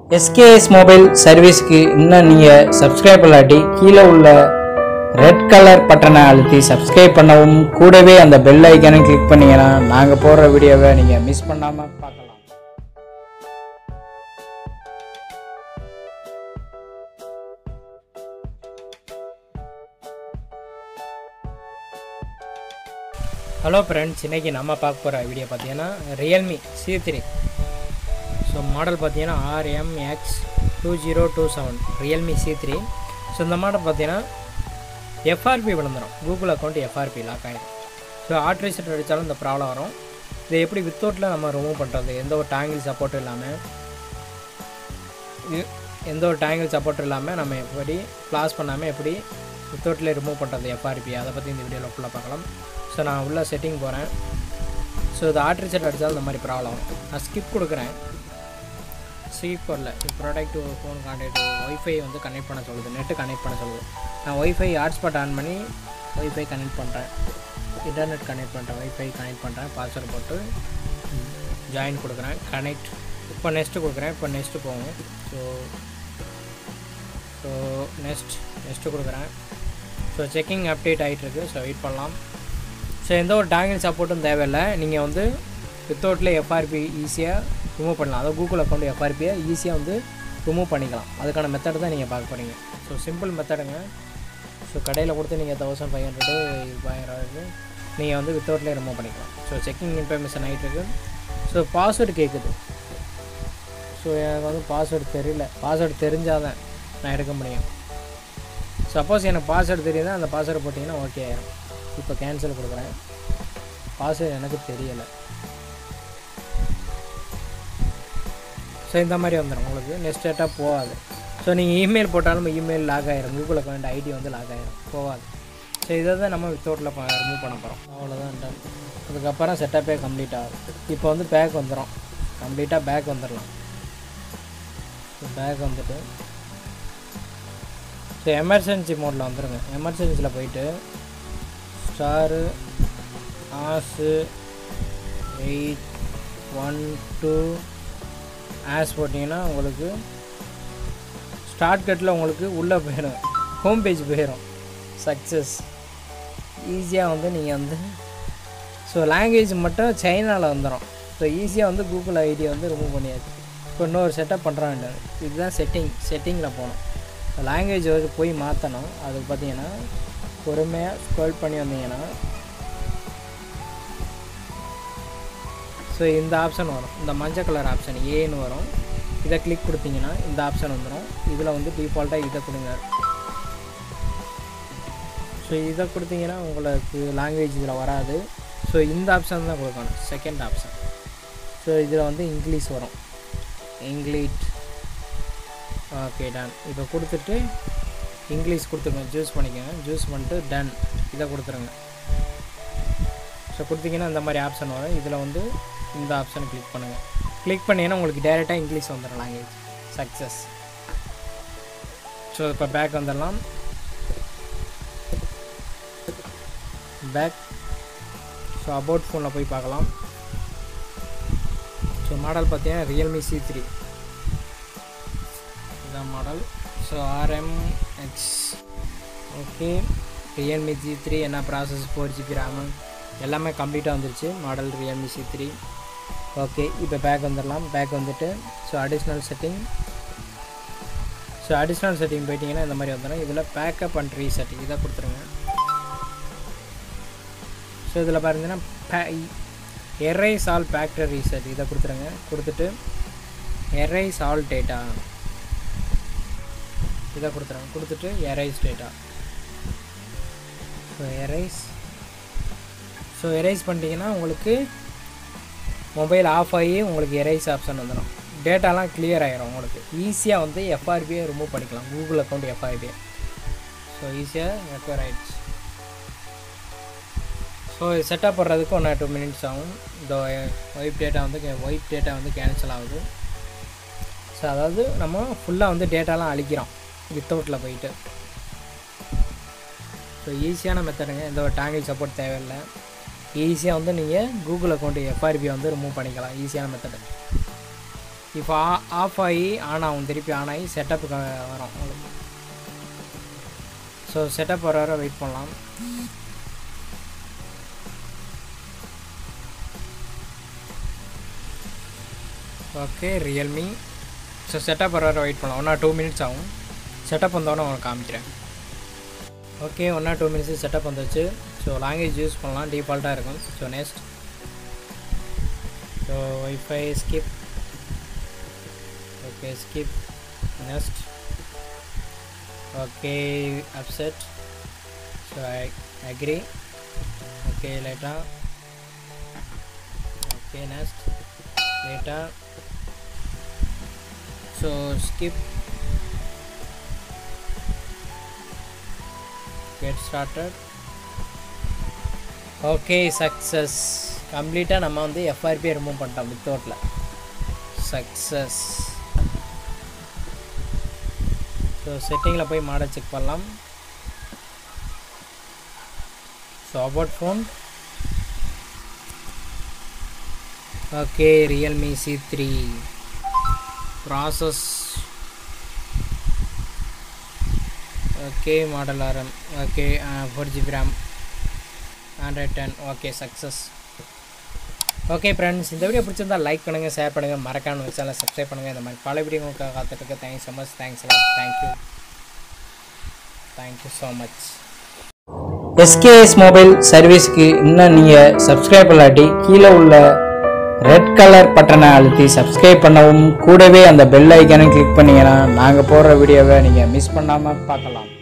SKS mobile சர்வீஸ்க்கு இன்னும் நீங்கள் சப்ஸ்கிரைப் பண்ணாட்டி கீழே உள்ள ரெட் கலர் பட்டனை அழுத்தி சப்ஸ்கிரைப் பண்ணவும் கூடவே அந்த பெல் ஐக்கானை கிளிக் பண்ணீங்கன்னா நாங்கள் போடுற வீடியோவை நீங்கள் மிஸ் பண்ணாமல் பார்க்கலாம் ஹலோ ஃப்ரெண்ட்ஸ் இன்றைக்கி நம்ம பார்க்க போகிற வீடியோ பார்த்தீங்கன்னா Realme C three so model பார்த்தீங்கன்னா RMX two zero two seven Realme C three so இந்த மாடல் பார்த்தீங்கன்னா எஃப்ஆர்பி விழுந்துடும் கூகுள் அக்கௌண்ட் எஃப்ஆர்பி லாக் ஆகிடும் ஸோ ஆட் ரீசெட் அடித்தாலும் இந்த ப்ராப்ளம் வரும் இதை எப்படி வித்தவுட்டில் நம்ம ரிமூவ் பண்ணுறது எந்த ஒரு டேங்கிள் சப்போர்ட்டும் இல்லாமல் இது- எந்த ஒரு டேங்கிள் சப்போர்ட் இல்லாமல் நம்ம எப்படி ப்ளாஸ் பண்ணாமல் எப்படி வித்தவுட்டில் ரிமூவ் பண்ணுறது எஃப்ஆர்பி அதை பற்றி இந்த வீடியோவில் ஃபுல்லாக பார்க்கலாம் ஸோ நான் உள்ள செட்டிங் போகிறேன் ஸோ இது ஆட் ரீசெட் அடித்தாலும் இந்த மாதிரி ப்ராப்ளம் வரும் நான் ஸ்கிப் கொடுக்குறேன் ஸ்கிப் வரல ப்ராடக்ட் ஃபோன் கான்டாக்ட் ஒய்ஃபை வந்து கனெக்ட் பண்ண சொல்லுது நெட்டு கனெக்ட் பண்ண சொல்லுது நான் ஒய்ஃபை ஹாட்ஸ்பாட் ஆன் பண்ணி ஒய்ஃபை கனெக்ட் பண்ணுறேன் இன்டர்நெட் கனெக்ட் பண்ணுறேன் ஒய்ஃபை கனெக்ட் பண்ணுறேன் பாஸ்வேர்டு போட்டு ஜாயின் கொடுக்குறேன் கனெக்ட் இப்போ நெக்ஸ்ட்டு கொடுக்குறேன் இப்போ நெக்ஸ்ட்டு போகும் ஸோ ஸோ நெக்ஸ்ட் நெக்ஸ்ட்டு கொடுக்குறேன் ஸோ செக்கிங் அப்டேட் ஆகிட்டுருக்கு ஸோ வெயிட் பண்ணலாம் ஸோ எந்த ஒரு டேங்கிள் சப்போர்ட்டும் தேவையில்லை நீங்கள் வந்து வித்தவுட்டில் எஃப்ஆர்பி ஈஸியாக ரிமூவ் பண்ணலாம் அதாவது கூகுள் அக்கௌண்ட் எஃப்ஆர்பியை ஈஸியாக வந்து ரிமூவ் பண்ணிக்கலாம் அதுக்கான மெத்தட் தான் நீங்கள் பார்க்க போகிறீங்க ஸோ சிம்பிள் மெத்தடுங்க ஸோ கடையில் கொடுத்து நீங்கள் தௌசண்ட் ஃபைவ் ஹண்ட்ரடு ரூபாய்க்கு நீங்கள் வந்து வித்தவுட்லேயே ரிமூவ் பண்ணிக்கலாம் ஸோ செக்கிங் இன்ஃபர்மேஷன் ஆகிட்டுருக்கு ஸோ பாஸ்வேர்டு கேட்குது ஸோ எனக்கு வந்து பாஸ்வேர்டு தெரியல பாஸ்வேர்டு தெரிஞ்சால் தான் நான் எடுக்க முடியும் சப்போஸ் எனக்கு பாஸ்வேர்டு தெரியுதா அந்த பாஸ்வேர்டு போட்டிங்கன்னா ஓகே ஆயிரும் இப்போ கேன்சல் கொடுக்குறேன் பாஸ்வேர்டு எனக்கு தெரியலை ஸோ இந்த மாதிரி வந்துடும் உங்களுக்கு நெக்ஸ்ட் டேட்டாக போகாது ஸோ நீங்கள் இமெயில் போட்டாலும் இமெயில் லாக் ஆயிரும் கூகுள் அக்கௌண்ட் ஐடி வந்து லாக் ஆயிரும் போகாது ஸோ இதை தான் நம்ம வித்தவுட்டில் ரிமூவ் பண்ண போகிறோம் அவ்வளோதான் டன் அதுக்கப்புறம் செட்டப்பே கம்ப்ளீட் ஆகும் இப்போ வந்து பேக் வந்துடும் கம்ப்ளீட்டாக பேக் வந்துடலாம் பேக் வந்துட்டு ஸோ எமர்ஜென்சி மோடில் வந்துடுங்க எமர்ஜென்சியில் போயிட்டு star hash eight one two hash போட்டிங்கன்னா உங்களுக்கு ஸ்டார்ட் கட்டில் உங்களுக்கு உள்ளே போயிடும் ஹோம் பேஜ் போயிடும் சக்ஸஸ் ஈஸியாக வந்து நீங்கள் வந்து ஸோ லாங்குவேஜ் மட்டும் சைனாவில் வந்துடும் ஸோ ஈஸியாக வந்து கூகுள் ஐடியை வந்து ரிமூவ் பண்ணியாச்சு இப்போ இன்னொரு செட்டப் பண்ணுறாங்க இதுதான் செட்டிங் செட்டிங்கில் போகணும் லாங்குவேஜ் வந்து போய் மாற்றணும் அதுக்கு பார்த்தீங்கன்னா பொறுமையாக ஸ்க்ரோல் பண்ணி வந்தீங்கன்னா ஸோ இந்த ஆப்ஷன் வரும் இந்த மஞ்சள் கலர் ஆப்ஷன் ஏன்னு வரும் இதை கிளிக் கொடுத்தீங்கன்னா இந்த ஆப்ஷன் வந்துடும் இதில் வந்து டிஃபால்ட்டாக இதை கொடுங்க ஸோ இதை கொடுத்தீங்கன்னா உங்களுக்கு லாங்குவேஜ் இதில் வராது ஸோ இந்த ஆப்ஷன் தான் கொடுக்கணும் செகண்ட் ஆப்ஷன் ஸோ இதில் வந்து இங்கிலீஷ் வரும் இங்கிலீஷ் ஓகே டன் இப்போ கொடுத்துட்டு இங்கிலீஷ் கொடுத்துருங்க ஜூஸ் பண்ணிக்கோங்க ஜூஸ் பண்ணிட்டு டன் இதை கொடுத்துருங்க ஸோ கொடுத்தீங்கன்னா இந்த மாதிரி ஆப்ஷன் வரும் இதில் வந்து இந்த ஆப்ஷனை கிளிக் பண்ணுங்கள் கிளிக் பண்ணீங்கன்னா உங்களுக்கு டேரெக்டாக இங்கிலீஷ் வந்துடும் லாங்குவேஜ் சக்ஸஸ் ஸோ இப்போ பேக் வந்துடலாம் பேக் ஸோ அபவுட் ஃபோனில் போய் பார்க்கலாம் ஸோ மாடல் பார்த்தீங்கன்னா ரியல்மி சி த்ரீ இதான் model so RM X okay Realme G three என்ன ப்ராசஸ் ஃபோர் ஜிபி ரேமு எல்லாமே கம்ப்ளீட்டாக வந்துருச்சு model Realme C three okay இப்போ பேக் வந்துடலாம் பேக் வந்துட்டு so additional setting so additional setting போயிட்டீங்கன்னா இந்த மாதிரி வந்துடும் இதில் பேக்கப் அண்ட் ரீசெட் இதை கொடுத்துருங்க ஸோ இதில் பாருங்கன்னா பே எரைஸ் ஆல் பேக்டர் ரீசெட் இதை கொடுத்துருங்க கொடுத்துட்டு எரைஸ் ஆல் டேட்டா இதை கொடுத்துருங்க கொடுத்துட்டு erase data so erase so erase பண்ணிட்டீங்கன்னா உங்களுக்கு மொபைல் ஆஃப் ஆகி உங்களுக்கு எரைஸ் ஆப்ஷன் வந்துடும் டேட்டாலாம் கிளியர் ஆகிரும் உங்களுக்கு ஈஸியாக வந்து எஃப்ஆர்பியை ரிமூவ் பண்ணிக்கலாம் கூகுள் அக்கௌண்ட் எஃப்ஆர்பியை ஸோ ஈஸியாக ரெக்கவர் ஆகிடுச்சு ஸோ செட்டப் பண்ணுறதுக்கு ஒன்று டூ மினிட்ஸ் ஆகும் இந்த ஒய்ப் டேட்டா வந்து ஒய்ப் டேட்டா வந்து கேன்சல் ஆகுது ஸோ அதாவது நம்ம ஃபுல்லாக வந்து டேட்டாலாம் அழிக்கிறோம் வித்தவுட்டில் போயிட்டு ஸோ ஈஸியான மெத்தடுங்க எந்த ஒரு டேங்கிள் சப்போர்ட் தேவையில்லை ஈஸியாக வந்து நீங்கள் கூகுள் அக்கௌண்ட் எஃப்ஆர்பி வந்து ரிமூவ் பண்ணிக்கலாம் ஈஸியான மெத்தடு இப்போ ஆஃப் ஆகி ஆன் ஆகும் திருப்பி ஆன் ஆகி செட்டப்புக்கு வரும் உங்களுக்கு ஸோ செட்டப் வர வர வெயிட் பண்ணலாம் ஓகே ரியல்மி ஸோ செட்டப் வர வர வெயிட் பண்ணலாம் ஒன் ஆர் டூ மினிட்ஸ் ஆகும் செட்டப் வந்தோடனே உங்களுக்கு காமிக்கிறேன் okay one or two minutes setup வந்துச்சு ஸோ லாங்குவேஜ் யூஸ் பண்ணலாம் டிஃபால்ட்டாக இருக்கும் so next so wifi skip okay skip next okay upset so I agree okay லைட்டாக ஓகே நெக்ஸ்ட் லைட்டாக so skip get started okay success கம்ப்ளீட்டாக நம்ம வந்து எஃப்ஆர்பியை ரிமூவ் பண்ணிட்டோம் வித்தவுட்டில் சக்ஸஸ் ஸோ செட்டிங்கில் போய் மாடல் செக் பண்ணலாம் so about phone okay Realme C three process okay model ஆரம் okay four GB RAM Android ten okay success okay friends இந்த வீடியோ பிடிச்சிருந்தா லைக் பண்ணுங்கள் ஷேர் பண்ணுங்கள் மறக்காம சேனல் சப்ஸ்கிரைப் பண்ணுங்கள் இந்த மாதிரி பல வீடியோ உங்களுக்கு காத்துட்டு thanks so much thanks thank you thank you so much SKS mobile சர்வீஸ்க்கு இன்னும் நீங்கள் சப்ஸ்கிரைப் இல்லாட்டி கீழே உள்ள ரெட் கலர் பட்டனை அழுத்தி சப்ஸ்கிரைப் பண்ணவும் கூடவே அந்த பெல் ஐக்கானை கிளிக் பண்ணீங்கன்னா நாங்கள் போடுற வீடியோவை நீங்கள் மிஸ் பண்ணாமல் பார்க்கலாம்